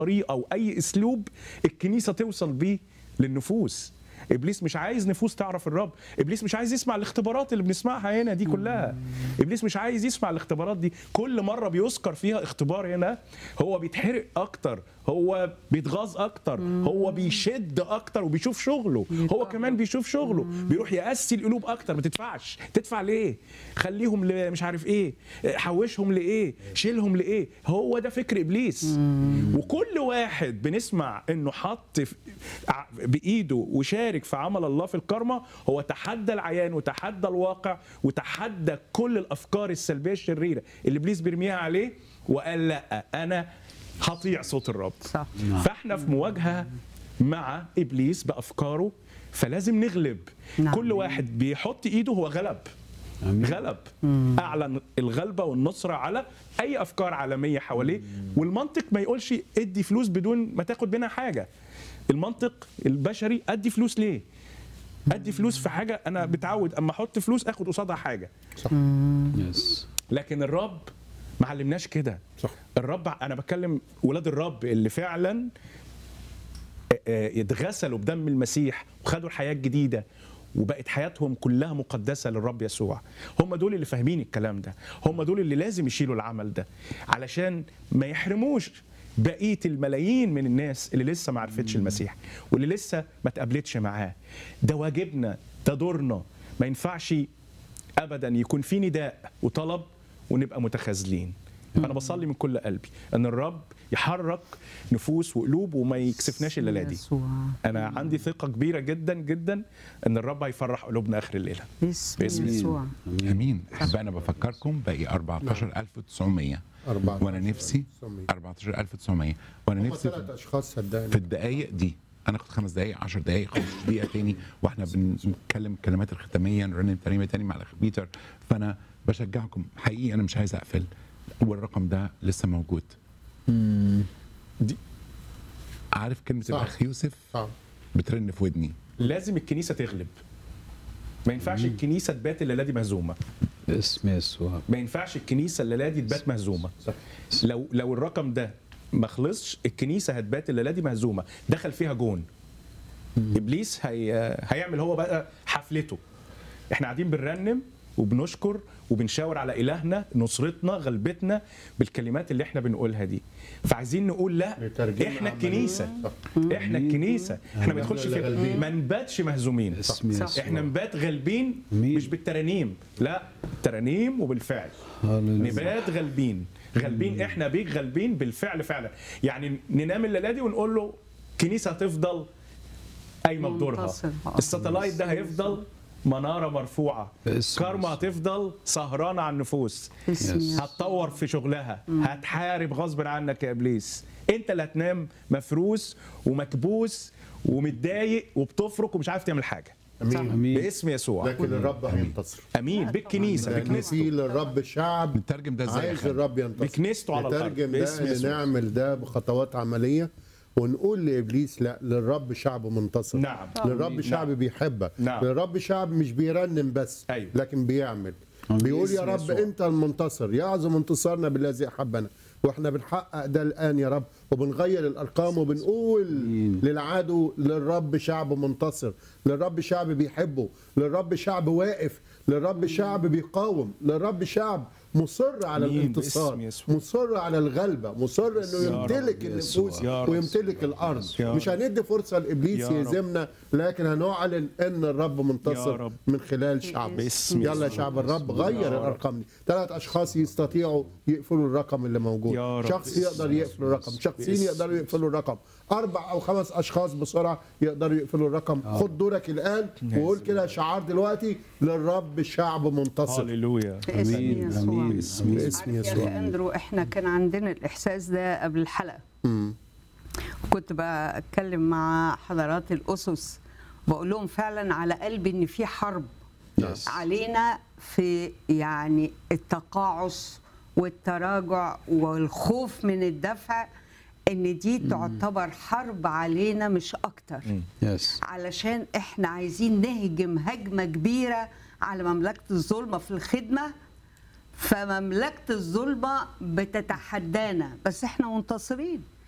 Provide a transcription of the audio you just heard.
طريقه او اي اسلوب الكنيسه توصل بيه للنفوس ابليس مش عايز نفوس تعرف الرب ابليس مش عايز يسمع الاختبارات اللي بنسمعها هنا دي كلها ابليس مش عايز يسمع الاختبارات دي كل مره بيذكر فيها اختبار هنا هو بيتحرق اكتر هو بيتغاظ اكتر هو بيشد اكتر وبيشوف شغله هو كمان بيشوف شغله بيروح يقسي القلوب اكتر ما تدفعش تدفع ليه خليهم ل- مش عارف ايه حوشهم لايه شيلهم لايه هو ده فكر ابليس وكل واحد بنسمع انه حط في- ع- بايده وشارك في عمل الله في الكرمة هو تحدى العيان وتحدى الواقع وتحدى كل الافكار السلبيه الشريره اللي ابليس بيرميها عليه وقال لا انا هطيع صوت الرب صح فاحنا في مواجهه مع ابليس بافكاره فلازم نغلب نعم. كل واحد بيحط ايده هو غلب غلب اعلن الغلبه والنصره على اي افكار عالميه حواليه والمنطق ما يقولش ادي فلوس بدون ما تاخد منها حاجه المنطق البشري ادي فلوس ليه ادي فلوس في حاجه انا متعود اما احط فلوس اخد قصادها حاجه يس لكن الرب ما علمناش كده صح. الرب انا بتكلم ولاد الرب اللي فعلا آه، آه، اتغسلوا بدم المسيح وخدوا الحياه الجديده وبقت حياتهم كلها مقدسه للرب يسوع هم دول اللي فاهمين الكلام ده هم دول اللي لازم يشيلوا العمل ده علشان ما يحرموش بقيه الملايين من الناس اللي لسه ما عرفتش المسيح واللي لسه ما تقابلتش معاه ده واجبنا ده دورنا ما ينفعش ابدا يكون في نداء وطلب ونبقى متخاذلين فانا بصلي من كل قلبي ان الرب يحرك نفوس وقلوب وما يكسفناش الليله دي يسوع انا عندي ثقه كبيره جدا جدا ان الرب هيفرح قلوبنا اخر الليله باسم باسم يسوع امين احبائي انا بفكركم باقي 14900 14 وانا نفسي 900. 14900 وانا هم نفسي ثلاث في- اشخاص في صدقني الدقائق دي انا اخد خمس دقائق 10 دقائق 15 دقيقه تاني واحنا بنتكلم الكلمات الختاميه نرنم ترنيمه تاني مع الاخ بيتر فانا بشجعكم حقيقي انا مش عايز اقفل والرقم ده لسه موجود دي- عارف كلمه صح. الاخ يوسف صح بترن في ودني لازم الكنيسه تغلب ما ينفعش الكنيسه تبات الليله دي مهزومه باسم يسوع ما ينفعش الكنيسه الليله دي تبات مهزومه لو لو الرقم ده ما خلصش الكنيسه هتبات الليله دي مهزومه دخل فيها جون ابليس هي... هيعمل هو بقى حفلته احنا قاعدين بنرنم وبنشكر وبنشاور على الهنا نصرتنا غلبتنا بالكلمات اللي احنا بنقولها دي فعايزين نقول لا نترجمها احنا عملياً. الكنيسه صح. احنا الكنيسه احنا ما ندخلش اللي في غالبين. ما نباتش مهزومين باسم صح. يسوع احنا نبات غالبين أمين. مش بالترانيم لا ترانيم وبالفعل هللويا. نبات غالبين غالبين احنا بيك غالبين بالفعل فعلا يعني ننام الليله دي ونقول له كنيسه هتفضل قايمه بدورها منتصر. الساتلايت ده هيفضل مناره مرفوعه باسم كارما يسوع. هتفضل سهرانه على النفوس باسم يسوع هتطور في شغلها هتحارب غصب عنك يا ابليس انت اللي هتنام مفروس ومكبوس ومتضايق وبتفرك ومش عارف تعمل حاجه امين امين باسم يسوع لكن الرب هينتصر امين بالكنيسه لان بكنيسته في للرب شعب نترجم ده ازاي يا عايز خالد؟ الرب ينتصر بكنيسته على الارض نترجم ده باسم ان يسوع نعمل ده بخطوات عمليه ونقول لابليس لا للرب شعب منتصر نعم. للرب نعم. شعب بيحبك نعم. للرب شعب مش بيرنم بس أيوة. لكن بيعمل بيقول يا باسم رب يسوع. انت المنتصر يعظم انتصارنا بالذي احبنا واحنا بنحقق ده الان يا رب وبنغير الارقام وبنقول للعدو للرب شعب منتصر للرب شعب بيحبه للرب شعب واقف للرب شعب بيقاوم للرب شعب مصر على آمين. الانتصار باسم يسوع. مصر على الغلبة مصر انه يا رب يمتلك يسوع. النفوس يا رب. ويمتلك الارض يا مش هندي فرصة لابليس يا رب. يهزمنا لكن هنعلن ان الرب يا منتصر رب. من خلال شعبه باسم يلا يسوع. يا شعب الرب غير الارقام دي ثلاث اشخاص يستطيعوا يقفلوا الرقم اللي موجود يا رب. شخص يقدر يقفل الرقم شخصين باسم يقدروا يقفلوا الرقم اربع او خمس اشخاص بسرعه يقدروا يقفلوا الرقم خد دورك الان وقول كده شعار دلوقتي للرب شعب منتصر هللويا باسم امين يسوع امين باسم امين عارف يا يسوع أخي اندرو احنا كان عندنا الاحساس ده قبل الحلقه كنت بتكلم مع حضرات الاسس بقول لهم فعلا على قلبي ان في حرب Yes. علينا في يعني التقاعس والتراجع والخوف من الدفع ان دي تعتبر حرب علينا مش اكتر يس علشان احنا عايزين نهجم هجمه كبيره على مملكه الظلمه في الخدمه فمملكه الظلمه بتتحدانا بس احنا منتصرين